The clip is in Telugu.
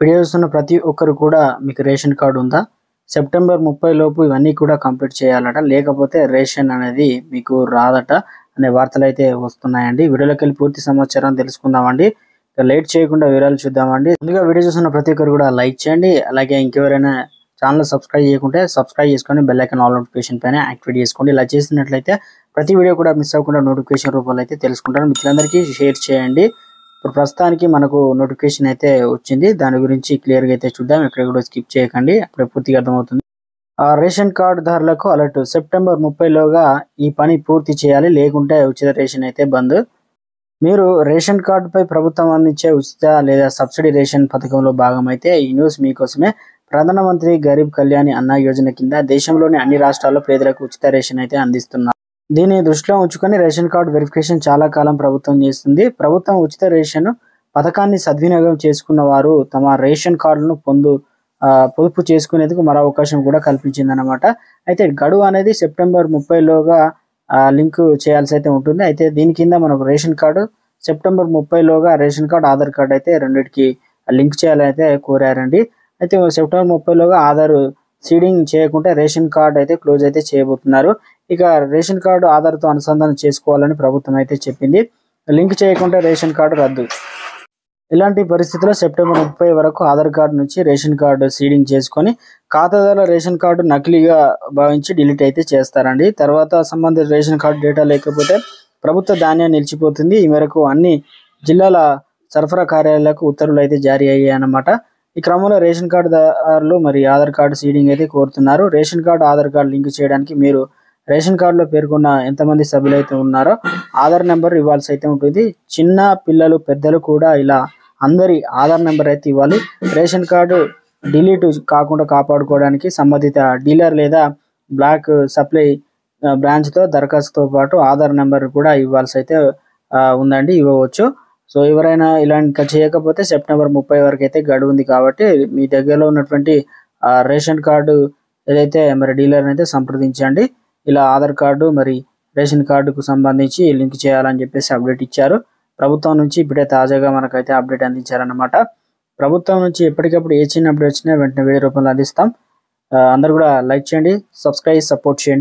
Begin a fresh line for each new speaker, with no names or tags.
వీడియో చూస్తున్న ప్రతి ఒక్కరు కూడా మీకు రేషన్ కార్డు ఉందా సెప్టెంబర్ ముప్పై లోపు ఇవన్నీ కూడా కంప్లీట్ చేయాలట లేకపోతే రేషన్ అనేది మీకు రాదట అనే వార్తలు అయితే వస్తున్నాయండి వీడియోలోకి వెళ్ళి పూర్తి సమాచారం తెలుసుకుందామండి ఇక లేట్ చేయకుండా వివరాలు చూద్దామండి ముందుగా వీడియో చూస్తున్న ప్రతి ఒక్కరు కూడా లైక్ చేయండి అలాగే ఇంకెవరైనా ఛానల్ సబ్స్క్రైబ్ చేయకుంటే సబ్స్క్రైబ్ చేసుకొని బెల్ ఐకాన్ ఆల్ నోటిఫికేషన్ పైన యాక్టివేట్ చేసుకోండి ఇలా చేసినట్లయితే ప్రతి వీడియో కూడా మిస్ అవ్వకుండా నోటిఫికేషన్ రూపంలో అయితే తెలుసుకుంటారు మిత్రులందరికీ షేర్ చేయండి ఇప్పుడు ప్రస్తుతానికి మనకు నోటిఫికేషన్ అయితే వచ్చింది దాని గురించి క్లియర్గా అయితే చూద్దాం ఎక్కడ కూడా స్కిప్ చేయకండి అప్పుడే పూర్తిగా అర్థమవుతుంది ఆ రేషన్ కార్డుదారులకు అలర్ట్ సెప్టెంబర్ ముప్పైలోగా ఈ పని పూర్తి చేయాలి లేకుంటే ఉచిత రేషన్ అయితే బంద్ మీరు రేషన్ కార్డుపై ప్రభుత్వం అందించే ఉచిత లేదా సబ్సిడీ రేషన్ పథకంలో భాగమైతే ఈ న్యూస్ మీకోసమే ప్రధానమంత్రి గరీబ్ కళ్యాణ్ అన్న యోజన కింద దేశంలోని అన్ని రాష్ట్రాల్లో పేదలకు ఉచిత రేషన్ అయితే అందిస్తున్నారు దీన్ని దృష్టిలో ఉంచుకొని రేషన్ కార్డు వెరిఫికేషన్ చాలా కాలం ప్రభుత్వం చేస్తుంది ప్రభుత్వం ఉచిత రేషన్ పథకాన్ని సద్వినియోగం చేసుకున్న వారు తమ రేషన్ కార్డులను పొందు ఆ, పొదుపు చేసుకునేందుకు మరో అవకాశం కూడా కల్పించింది అనమాట అయితే గడువు అనేది సెప్టెంబర్ ముప్పైలోగా లింక్ చేయాల్సి అయితే ఉంటుంది అయితే దీని కింద మనకు రేషన్ కార్డు సెప్టెంబర్ ముప్పైలోగా రేషన్ కార్డు ఆధార్ కార్డు అయితే రెండింటికి లింక్ చేయాలని అయితే కోరారండి అయితే సెప్టెంబర్ ముప్పైలోగా ఆధార్ సీడింగ్ చేయకుంటే రేషన్ కార్డు అయితే క్లోజ్ అయితే చేయబోతున్నారు ఇక రేషన్ కార్డు ఆధార్తో అనుసంధానం చేసుకోవాలని ప్రభుత్వం అయితే చెప్పింది లింక్ చేయకుంటే రేషన్ కార్డు రద్దు ఇలాంటి పరిస్థితుల్లో సెప్టెంబర్ ముప్పై వరకు ఆధార్ కార్డు నుంచి రేషన్ కార్డు సీడింగ్ చేసుకొని ఖాతాదారుల రేషన్ కార్డు నకిలీగా భావించి డిలీట్ అయితే చేస్తారండి తర్వాత సంబంధిత రేషన్ కార్డు డేటా లేకపోతే ప్రభుత్వ ధాన్యం నిలిచిపోతుంది ఈ మేరకు అన్ని జిల్లాల సరఫరా కార్యాలయాలకు ఉత్తర్వులు అయితే జారీ అయ్యాయి అన్నమాట ఈ క్రమంలో రేషన్ కార్డుదారులు మరి ఆధార్ కార్డు సీడింగ్ అయితే కోరుతున్నారు ration card Aadhaar card link చేయడానికి మీరు రేషన్ కార్డులో పేర్కొన్న ఎంతమంది సభ్యులు అయితే ఉన్నారో ఆధార్ నెంబర్ ఇవ్వాల్సి అయితే ఉంటుంది చిన్న పిల్లలు పెద్దలు కూడా ఇలా అందరి ఆధార్ నెంబర్ అయితే ఇవ్వాలి రేషన్ కార్డు డిలీట్ కాకుండా కాపాడుకోవడానికి సంబంధిత డీలర్ లేదా బ్లాక్ సప్లై ఆ, బ్రాంచ్తో దరఖాస్తుతో పాటు ఆధార్ నెంబర్ కూడా ఇవ్వాల్సి అయితే ఆ, ఉందండి ఇవ్వవచ్చు సో ఎవరైనా ఇలా ఇంకా చేయకపోతే సెప్టెంబర్ ముప్పై వరకు అయితే గడువు ఉంది కాబట్టి మీ దగ్గరలో ఉన్నటువంటి ఆ, రేషన్ కార్డు ఏదైతే మరి డీలర్ అయితే సంప్రదించండి ఇలా ఆధార్ కార్డు మరి రేషన్ కార్డుకు సంబంధించి లింక్ చేయాలని చెప్పేసి అప్డేట్ ఇచ్చారు ప్రభుత్వం నుంచి ఇప్పుడే తాజాగా మనకైతే అప్డేట్ అందించారన్నమాట ప్రభుత్వం నుంచి ఎప్పటికప్పుడు ఏ చిన్న అప్డేట్ వచ్చినా వెంటనే వేరే రూపంలో అందిస్తాం ఆ, అందరూ కూడా లైక్ చేయండి సబ్స్క్రైబ్ సపోర్ట్ చేయండి